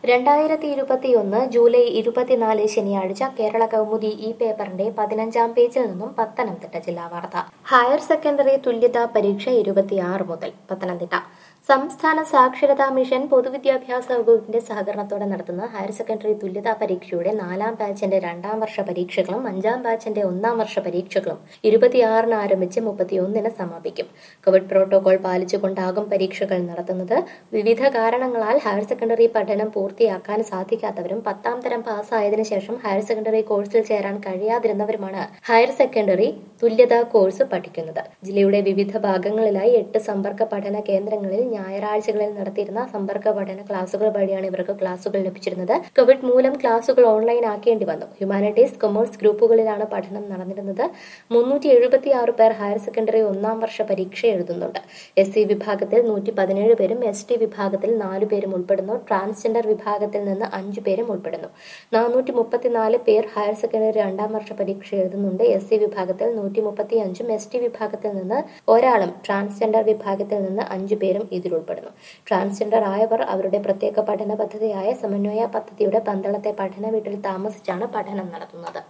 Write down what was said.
രണ്ടായിരത്തി ഇരുപത്തിയൊന്ന് ജൂലൈ ഇരുപത്തിനാല് ശനിയാഴ്ച കേരള കൗമുദി ഈ പേപ്പറിന്റെ പതിനഞ്ചാം പേജിൽ നിന്നും പത്തനംതിട്ട ജില്ലാ വാർത്ത ഹയർ സെക്കൻഡറി തുല്യതാ പരീക്ഷ ഇരുപത്തിയാറ് മുതൽ പത്തനംതിട്ട സംസ്ഥാന സാക്ഷരതാ മിഷൻ പൊതുവിദ്യാഭ്യാസ വകുപ്പിന്റെ സഹകരണത്തോടെ നടത്തുന്ന ഹയർ സെക്കൻഡറി തുല്യതാ പരീക്ഷയുടെ നാലാം ബാച്ചിന്റെ രണ്ടാം വർഷ പരീക്ഷകളും അഞ്ചാം ബാച്ചിന്റെ ഒന്നാം വർഷ പരീക്ഷകളും ഇരുപത്തിയാറിന് ആരംഭിച്ച് മുപ്പത്തിയൊന്നിന് സമാപിക്കും കോവിഡ് പ്രോട്ടോകോൾ പാലിച്ചുകൊണ്ടാകും പരീക്ഷകൾ നടത്തുന്നത് വിവിധ കാരണങ്ങളാൽ ഹയർ സെക്കൻഡറി പഠനം പൂർത്തിയാക്കാൻ സാധിക്കാത്തവരും പത്താം തരം പാസ്സായതിനു ശേഷം ഹയർ സെക്കൻഡറി കോഴ്സിൽ ചേരാൻ കഴിയാതിരുന്നവരുമാണ് ഹയർ സെക്കൻഡറി തുല്യതാ കോഴ്സ് പഠിക്കുന്നത് ജില്ലയുടെ വിവിധ ഭാഗങ്ങളിലായി എട്ട് സമ്പർക്ക പഠന കേന്ദ്രങ്ങളിൽ ഞായറാഴ്ചകളിൽ നടത്തിയിരുന്ന സമ്പർക്ക പഠന ക്ലാസുകൾ വഴിയാണ് ഇവർക്ക് ക്ലാസുകൾ ലഭിച്ചിരുന്നത് കോവിഡ് മൂലം ക്ലാസുകൾ ഓൺലൈൻ ആക്കേണ്ടി വന്നു ഹ്യൂമാനിറ്റീസ് കൊമേഴ്സ് ഗ്രൂപ്പുകളിലാണ് പഠനം നടന്നിരുന്നത് മുന്നൂറ്റി എഴുപത്തിയാറ് പേർ ഹയർ സെക്കൻഡറി ഒന്നാം വർഷ പരീക്ഷ എഴുതുന്നുണ്ട് എസ് സി വിഭാഗത്തിൽ നൂറ്റി പതിനേഴ് പേരും എസ് ടി വിഭാഗത്തിൽ നാലു പേരും ഉൾപ്പെടുന്നു ട്രാൻസ്ജെൻഡർ വിഭാഗത്തിൽ നിന്ന് അഞ്ചു പേരും ഉൾപ്പെടുന്നു നാനൂറ്റി മുപ്പത്തിനാല് പേർ ഹയർ സെക്കൻഡറി രണ്ടാം വർഷ പരീക്ഷ എഴുതുന്നുണ്ട് എസ് സി വിഭാഗത്തിൽ നൂറ്റി മുപ്പത്തി അഞ്ചും എസ് ടി വിഭാഗത്തിൽ നിന്ന് ഒരാളും ട്രാൻസ്ജെൻഡർ വിഭാഗത്തിൽ നിന്ന് അഞ്ചു പേരും ഇതിൽ ഉൾപ്പെടുന്നു ട്രാൻസ്ജെൻഡർ ആയവർ അവരുടെ പ്രത്യേക പഠന പദ്ധതിയായ സമന്വയ പദ്ധതിയുടെ പന്തളത്തെ പഠന വീട്ടിൽ താമസിച്ചാണ് പഠനം നടത്തുന്നത്